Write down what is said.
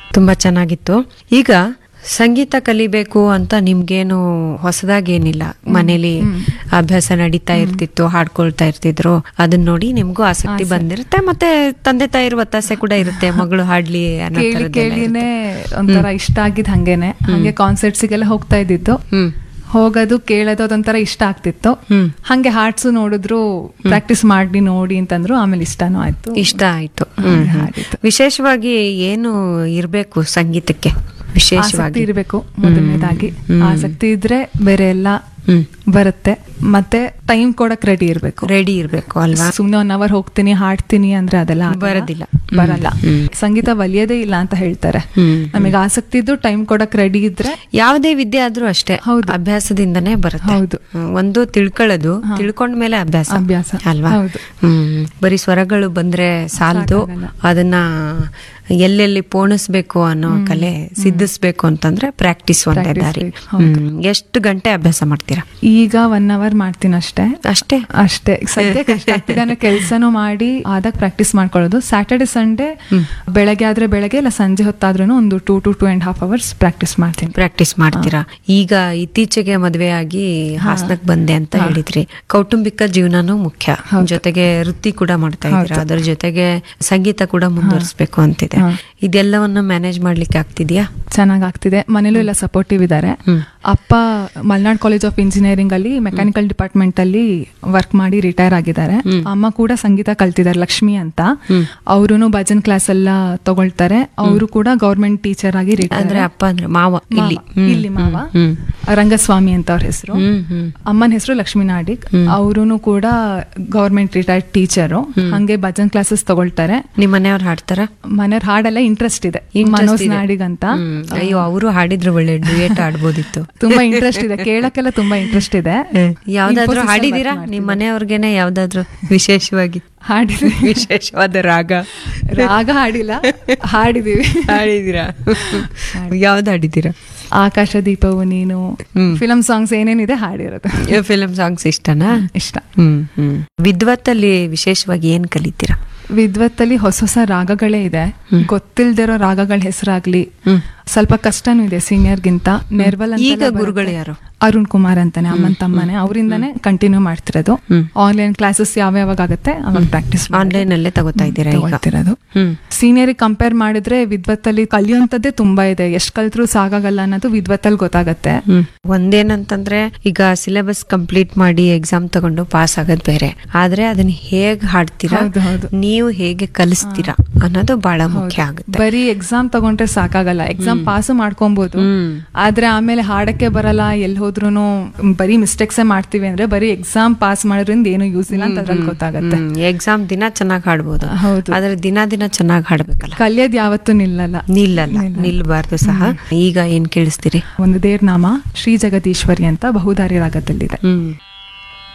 ತುಂಬಾ ಚೆನ್ನಾಗಿತ್ತು ಈಗ ಸಂಗೀತ ಕಲಿಬೇಕು ಅಂತ ನಿಮ್ಗೇನು ಹೊಸದಾಗೇನಿಲ್ಲ ಮನೇಲಿ ಅಭ್ಯಾಸ ನಡೀತಾ ಇರ್ತಿತ್ತು ಹಾಡ್ಕೊಳ್ತಾ ಇರ್ತಿದ್ರು ಅದನ್ನ ನೋಡಿ ನಿಮ್ಗೂ ಆಸಕ್ತಿ ಬಂದಿರುತ್ತೆ ಮತ್ತೆ ತಂದೆ ತಾಯಿರ ಒತ್ತಾಸೆ ಕೂಡ ಇರುತ್ತೆ ಮಗಳು ಹಾಡ್ಲಿ ಅನ್ನೋ ಕೇಳಿ ಥರದ್ದೆಲ್ಲ ಕೇಳಿನೇ ಇರುತ್ತೆ. ಒಂಥರ ಇಷ್ಟ ಆಗಿದ್ ಹಂಗೇನೆ ಹಂಗೆ ಕಾನ್ಸರ್ಟ್ಸಿಗೆಲ್ಲ ಹೋಗ್ತಾ ಇದ್ದಿದ್ದು ಹ್ಮ್ ಹೋಗೋದು ಕೇಳೋದು ಅದೊಂಥರ ಇಷ್ಟ ಆಗ್ತಿತ್ತು ಹ್ಮ್. ಹಂಗೆ ಹಾಡ್ಸು ನೋಡಿದ್ರು ಪ್ರಾಕ್ಟೀಸ್ ಮಾಡಿ ನೋಡಿ ಅಂತಂದ್ರು ಆಮೇಲೆ ಇಷ್ಟನೂ ಆಯ್ತು ಇಷ್ಟ ಆಯ್ತು ಹ್ಮ್, ಹ್ಮ್. ಹಾಡಿದ್ದು. ವಿಶೇಷವಾಗಿ ಏನು ಇರ್ಬೇಕು ಸಂಗೀತಕ್ಕೆ ಆಸಕ್ತಿ ವಿಶೇಷವಾಗಿ ಇರಬೇಕು ಮೊದಲನೇದಾಗಿ ಆಸಕ್ತಿ ಇದ್ರೆ ಬೇರೆ ಎಲ್ಲ ಹ್ಮ್ ಬರುತ್ತೆ ಮತ್ತೆ ಟೈಮ್ ಕೊಡಕ್ ರೆಡಿ ಇರ್ಬೇಕು ರೆಡಿ ಇರ್ಬೇಕು ಅಲ್ವಾ ಸುಮ್ನೆ ಒನ್ ಅವರ್ ಹೋಗ್ತೀನಿ ಹಾಡ್ತೀನಿ ಅಂದ್ರೆ ಅದೆಲ್ಲ ಆಗಲ್ಲ. ಬರೋದಿಲ್ಲ. ಬರಲ್ಲ ಹ್ಮ್. ಸಂಗೀತ ಒಲಿಯೋದೇ ಇಲ್ಲ ಅಂತ ಹೇಳ್ತಾರೆ ಹ್ಮ್. ನಮಗೆ ಆಸಕ್ತಿ ಇದ್ದು ಟೈಮ್ ಕೊಡಕ್ ರೆಡಿ ಇದ್ರೆ ಯಾವುದೇ ವಿದ್ಯೆ ಆದ್ರೂ ಅಷ್ಟೇ ಹೌದು. ಅಭ್ಯಾಸದಿಂದನೇ ಬರುತ್ತೆ ಹೌದು. ಹ್ಮ್, ಒಂದು ತಿಳ್ಕೊಳ್ಳೋದು ತಿಳ್ಕೊಂಡ್ಮೇಲೆ ಅಭ್ಯಾಸ ಅಭ್ಯಾಸ. ಅಲ್ವಾ ಹೌದು. ಹ್ಮ್ ಬರೀ ಸ್ವರಗಳು ಬಂದ್ರೆ ಸಾಲದು ಸಾಕಾಗಲ್ಲ. ಅದನ್ನ ಎಲ್ಲೆಲ್ಲಿ ಪೋಣಿಸ್ಬೇಕು ಅನ್ನೋ ಕಲೆ ಸಿದ್ಧಿಸ್ಬೇಕು ಅಂತಂದ್ರೆ ಪ್ರಾಕ್ಟೀಸ್ ಒಂದೇ Practice ದಾರಿ ಬೇಕು, ಹೌದು. ಹ್ಮ್ ಎಷ್ಟು ಗಂಟೆ ಅಭ್ಯಾಸ ಮಾಡ್ತೀರಾ ಈಗ ಒನ್ ಅವರ್ ಮಾಡ್ತೀನಿ ಅಷ್ಟೇ ಅಷ್ಟೇ ಅಷ್ಟೇ ಸದ್ಯಕ್ಕೆ ಅಷ್ಟೇ ಆಗ್ತಿದೆ ಅಂದ್ರೆ ಕೆಲ್ಸನೂ ಮಾಡಿ ಆದಾಗ ಪ್ರಾಕ್ಟೀಸ್ ಮಾಡ್ಕೊಳ್ಳೋದು ಸ್ಯಾಟರ್ಡೆ ಸಂಡೇ ಬೆಳಗ್ಗೆ ಆದ್ರೆ ಬೆಳಗ್ಗೆ ಇಲ್ಲ ಸಂಜೆ ಹೊತ್ತಾದ್ರೂ ಒಂದು two to two and half hours practice ಮಾಡ್ತೀನಿ ಪ್ರಾಕ್ಟೀಸ್ ಮಾಡ್ತೀರಾ ಈಗ ಇತ್ತೀಚೆಗೆ ಮದುವೆ ಆಗಿ ಹಾಸನಕ್ ಬಂದೆ ಅಂತ ಹೇಳಿದ್ರಿ ಕೌಟುಂಬಿಕ ಜೀವನನೂ ಮುಖ್ಯ ಜೊತೆಗೆ ವೃತ್ತಿ ಕೂಡ ಮಾಡ್ತಾ ಇದ್ದೀರಾ ಅದರ ಜೊತೆಗೆ ಸಂಗೀತ ಕೂಡ ಮುಂದುವರಿಸಬೇಕು ಅಂತಿದೆ ಇದೆಲ್ಲವನ್ನ ಮ್ಯಾನೇಜ್ ಮಾಡ್ಲಿಕ್ಕೆ ಆಗ್ತಿದ್ಯಾ ಚೆನ್ನಾಗ್ ಆಗ್ತಿದೆ ಮನೇಲೂ ಎಲ್ಲ ಸಪೋರ್ಟಿವ್ ಇದ್ದಾರೆ ಅಪ್ಪ ಮಲ್ನಾಡ್ ಕಾಲೇಜ್ ಆಫ್ ಇಂಜಿನಿಯರಿಂಗ್ ಅಲ್ಲಿ ಮೆಕ್ಯಾನಿಕಲ್ ಡಿಪಾರ್ಟ್ಮೆಂಟ್ ಅಲ್ಲಿ ವರ್ಕ್ ಮಾಡಿ ರಿಟೈರ್ ಆಗಿದ್ದಾರೆ ಅಮ್ಮ ಕೂಡ ಸಂಗೀತ ಕಲ್ತಿದ್ದಾರೆ ಲಕ್ಷ್ಮಿ ಅಂತ ಅವರು ಭಜನ್ ಕ್ಲಾಸ್ ಎಲ್ಲ ತಗೊಳ್ತಾರೆ ಅವರು ಕೂಡ ಗೌರ್ಮೆಂಟ್ ಟೀಚರ್ ಆಗಿ ರಿಟೈರ್ ಅಂದ್ರೆ ಅಪ್ಪ ಅಂದ್ರೆ ಮಾವ ಇಲ್ಲಿ ಹ್ಮ್. ಇಲ್ಲಿ ಮಾವ ಹ್ಮ್. ರಂಗಸ್ವಾಮಿ ಅಂತ ಅವ್ರ ಹೆಸರು ಹ್ಮ್ ಹ್ಮ್ ಅಮ್ಮನ ಹೆಸರು ಲಕ್ಷ್ಮೀ ನಾಡಿಗ್ ಅವರು ಕೂಡ ಗೌರ್ಮೆಂಟ್ ರಿಟೈರ್ಡ್ ಟೀಚರು ಹಂಗೆ ಭಜನ್ ಕ್ಲಾಸಸ್ ತಗೊಳ್ತಾರೆ ನಿಮ್ ಮನೆಯವ್ರು ಹಾಡ್ತಾರ ಮನೆಯವ್ರ ಹಾಡೆಲ್ಲ ಇಂಟ್ರೆಸ್ಟ್ ಇದೆ ಮನೋಜ್ ನಾಡಿಗ್ ಅಂತ ಅಯ್ಯೋ ಅವರು ಹಾಡಿದ್ರು ಒಳ್ಳೆ ಡುಯೇಟ್ ಆಡ್ಬೋದಿತ್ತು ತುಂಬಾ ಇಂಟ್ರೆಸ್ಟ್ ಇದೆ ಕೇಳಕ್ಕೆಲ್ಲ ತುಂಬಾ ಇಂಟ್ರೆಸ್ಟ್ ಇದೆ ಯಾವ್ದಾದ್ರು Infosys ಅಲ್ಲಿ ಹಾಡಿದೀರಾ work ನಿಮ್ ಮನೆಯವ್ರಿಗೆನೆ ಯಾವ್ದಾದ್ರು ವಿಶೇಷವಾಗಿ ಹಾಡಿದ್ವಿ ವಿಶೇಷವಾದ ರಾಗ ರಾಗ ಹಾಡಿಲ್ಲ ಹಾಡಿದೀವಿ ಹಾಡಿದೀರಾ ಯಾವ್ದು ಹಾಡಿದೀರಾ ಆಕಾಶ ದೀಪವು ನೀನು ಹ್ಮ್. ಫಿಲಂ ಸಾಂಗ್ಸ್ ಏನೇನಿದೆ ಹಾಡಿರೋದು ಫಿಲ್ಮ್ ಸಾಂಗ್ಸ್ ಇಷ್ಟನಾ ಇಷ್ಟ ಹ್ಮ್ ಹ್ಮ್ ವಿದ್ವತ್ತಲ್ಲಿ ವಿಶೇಷವಾಗಿ ಏನ್ ಕಲಿತೀರಾ ವಿದ್ವತ್ತಲ್ಲಿ ಹೊಸ ಹೊಸ ರಾಗಗಳೇ ಇದೆ ಗೊತ್ತಿಲ್ದಿರೋ ರಾಗಗಳ ಹೆಸರಾಗ್ಲಿ ಹ್ಮ್. ಸ್ವಲ್ಪ ಕಷ್ಟನೂ ಇದೆ ಸೀನಿಯರ್ಗಿಂತ ನೆರ್ವಲ್ ಅಂತ ಈಗ ಗುರುಗಳು ಯಾರು ಅರುಣ್ ಕುಮಾರ್ ಅಂತಾನೆ ಅಮ್ಮನ್ ತಮ್ಮನೆ ಅವರಿಂದಾನೆ ಕಂಟಿನ್ಯೂ ಮಾಡ್ತಿರೋದು ಹ್ಮ್. ಆನ್ಲೈನ್ ಕ್ಲಾಸಸ್ ಯಾವ ಯಾವಾಗ ಆಗುತ್ತೆ ಅವಾಗ ಪ್ರಾಕ್ಟೀಸ್ ಆನ್ಲೈನ್ ಅಲ್ಲೇ ತಗೋತಾ ಇದ್ದೀರಾ ಈಗ ತಗೊಳ್ತಿರೋದು ಹ್ಮ್ ಸೀನಿಯರ್ ಕಂಪೇರ್ ಮಾಡಿದ್ರೆ ವಿದ್ವತ್ತಲ್ಲಿ ಕಲಿಯುವಂತದ್ದೇ ತುಂಬಾ ಇದೆ ಎಷ್ಟ್ ಕಲ್ತ್ರು ಸಾಕಾಗಲ್ಲ ಅನ್ನೋದು ವಿದ್ವತ್ತಲ್ಲಿ ಗೊತ್ತಾಗತ್ತೆ ಹ್ಮ್. ಒಂದೇನಂತಂದ್ರೆ ಈಗ ಸಿಲೆಬಸ್ ಕಂಪ್ಲೀಟ್ ಮಾಡಿ ಎಕ್ಸಾಮ್ ತಗೊಂಡು ಪಾಸ್ ಆಗೋದ್ ಬೇರೆ ಆದ್ರೆ ಅದನ್ನ ಹೇಗ್ ಹಾಡ್ತೀರಾ ಹೌದು, ಹೌದು. ನೀವು ಹೇಗೆ ಕಲಿಸ್ತೀರಾ ಅನ್ನೋದು ಬಹಳ ಮುಖ್ಯ ಆಗುತ್ತೆ ಬರೀ ಎಕ್ಸಾಮ್ ತಗೊಂಡ್ರೆ ಸಾಕಾಗಲ್ಲ ಎಕ್ಸಾಮ್ ಪಾಸ್ ಮಾಡ್ಕೊಬಹುದು ಹ್ಮ್. ಆದ್ರೆ ಆಮೇಲೆ ಹಾಡಕ್ಕೆ ಬರಲ್ಲ ಎಲ್ಲಿ ಹೋದ್ರೂ ಬರೀ ಮಿಸ್ಟೇಕ್ಸೇ ಮಾಡ್ತೀವಿ ಅಂದ್ರೆ ಬರೀ ಎಕ್ಸಾಮ್ ಪಾಸ್ ಮಾಡೋದ್ರಿಂದ ಏನು ಯೂಸ್ ಇಲ್ಲ ಅಂತ ಅದ್ರಲ್ಲಿ ಗೊತ್ತಾಗತ್ತೆ ಎಕ್ಸಾಮ್ ದಿನ ಚೆನ್ನಾಗಿ ಹಾಡ್ಬೋದು ಹೌದು. ಆದ್ರೆ ದಿನ ದಿನ ಚೆನ್ನಾಗಿ ಹಾಡ್ಬೇಕಲ್ಲ ಕಲಿಯೋದ್ ಯಾವತ್ತೂ ನಿಲ್ಲಲ್ಲ ನಿಲ್ಲಲ್ಲ ನಿಲ್ಬಾರ್ದು ಸಹ ಈಗ ಏನ್ ಕೇಳಿಸ್ತೀರಿ ಒಂದು ದೇವ್ರ ನಾಮ ಶ್ರೀ ಜಗದೀಶ್ವರಿ ಅಂತ ಬಹುದಾರಿ ರಾಗದಲ್ಲಿದೆ ಹ್ಮ್